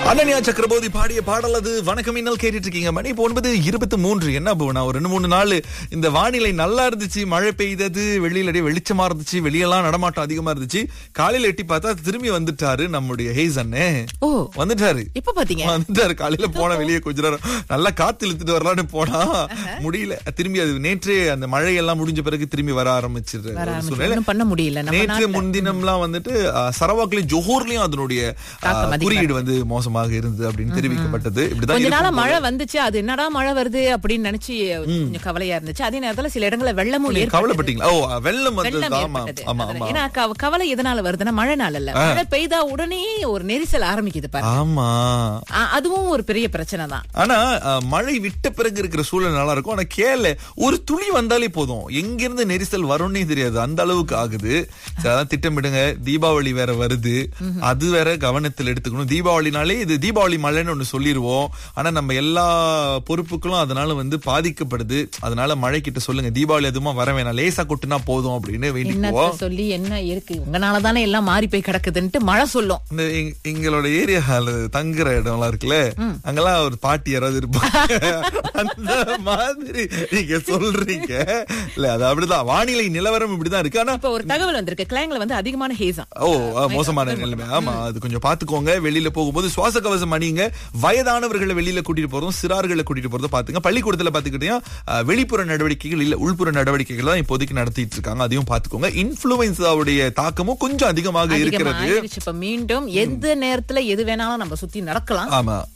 அனன்யா சக்கரபோதி பாடிய பாடல் அது வணக்கம் இன்னல் கேட்டுட்டு இருக்கீங்க மணி இப்போ ஒன்பது இருபத்தி மூன்று என்ன போனா ஒரு ரெண்டு மூணு நாள் இந்த வானிலை நல்லா இருந்துச்சு மழை பெய்தது வெளியில அப்படியே வெளிச்சமா இருந்துச்சு வெளியெல்லாம் நடமாட்டம் அதிகமா இருந்துச்சு காலையில எட்டி பார்த்தா திரும்பி வந்துட்டாரு நம்முடைய ஹேஸ் அண்ணே ஓ வந்துட்டாரு இப்ப பாத்தீங்க வந்துட்டாரு காலையில போன வெளியே கொஞ்ச நேரம் நல்லா காத்து இழுத்துட்டு வரலான்னு போனா முடியல திரும்பி அது நேற்று அந்த மழையெல்லாம் முடிஞ்ச பிறகு திரும்பி வர ஆரம்பிச்சிரு வர ஒரு ஆரம்பிச்சு. சூழ்நிலை ஒண்ணும் பண்ண முடியல நம்ம நேற்று நாட்டுல. முன்தினம்லாம் வந்துட்டு அஹ், சரவாக்லயும் ஜோஹூர்லயும் அதனுடைய அஹ், தாக்கம் அதிகமா குறியீடு வந்து மோசமாக இருந்தது அப்படின்னு தெரிவிக்கப்பட்டது இப்படிதான் கொஞ்ச நாளா இருக்கும் மழை வந்துச்சு அது என்னடா மழை வருது அப்படின்னு நினைச்சு கொஞ்சம் கவலையா இருந்துச்சு அதே நேரத்துல சில இடங்கள்ல வெள்ளமும் நீங்க ஏற்பட்டது. கவலைப்பட்டீங்களா ஓ வெள்ளம் வந்தது வெள்ளம் ஆமா ஏற்பட்டது. ஆமா அதுல- ஆமா ஏன்னா கவ- கவலை எதனால வருதுன்னா மழை நாள் இல்ல மழை பெய்தா உடனே ஒரு நெரிசல் ஆரம்பிக்குது பாரு ஆமா ஆ, அதுவும் ஒரு பெரிய பிரச்சனை தான் ஆனா அஹ், மழை விட்ட பிறகு இருக்கிற சூழல் நல்லா இருக்கும் ஆனா கேள ஒரு துளி வந்தாலே போதும் எங்கிருந்து நெரிசல் வரும்னே தெரியாது அந்த அளவுக்கு ஆகுது சரி, அதான் திட்டமிடுங்க தீபாவளி வேற வருது அது வேற கவனத்தில் எடுத்துக்கணும் தீபாவளினாலே இது தீபாவளி மழைன்னு ஒண்ணு சொல்லிருவோம் ஆனா நம்ம எல்லா பொறுப்புகளும் அதனால வந்து பாதிக்கப்படுது அதனால மழை கிட்ட சொல்லுங்க தீபாவளி எதுவுமா வர வேணாம் லேசா கொட்டுனா போதும் அப்படின்னு என்னத்த வேண்டிக்குவோம் சொல்லி என்ன இருக்கு உங்கனால தானே எல்லாம் மாறி போய் கிடக்குதுன்ட்டு மழை சொல்லும் இந்த எங்க- எங்களோட ஏரியால தங்குற இடம்லாம் இருக்குல்ல அங்கெல்லாம் ஒரு பாட்டி யாராவது இருப்பாங்க அந்த மாதிரி நீங்க சொல்றீங்க இல்ல அது அப்படிதான் வானிலை நிலவரம் இப்படிதான் இருக்கு ஆனா இப்ப ஒரு தகவல் வந்திருக்கு கிளைங்ல வந்து அதிகமான ஹேசம் ஓ ஆ, மோசமான நிலைமை ஆமா அது கொஞ்சம் பாத்துக்கோங்க வெளியில போகும்போது சுவாச கவசம் அணியுங்க வயதானவர்களை வெளியில கூட்டிட்டு போறதும் சிறார்களை கூட்டிட்டு போறதும் பாத்துங்க பள்ளிக்கூடத்துல பாத்துக்கிட்டீங்கன்னா வெளிப்புற நடவடிக்கைகள் இல்ல உள்புற நடவடிக்கைகள் தான் இப்போதைக்கு நடத்திட்டு இருக்காங்க அதையும் பாத்துக்கோங்க இன்ஃபுளுன்சாவுடைய தாக்கமும் கொஞ்சம் அதிகமாக அதிகமா இருக்கிறது ஆயிருச்சு இப்ப மீண்டும் எந்த நேரத்துல எது வேணாலும் நம்ம சுத்தி நடக்கலாம் ஆமா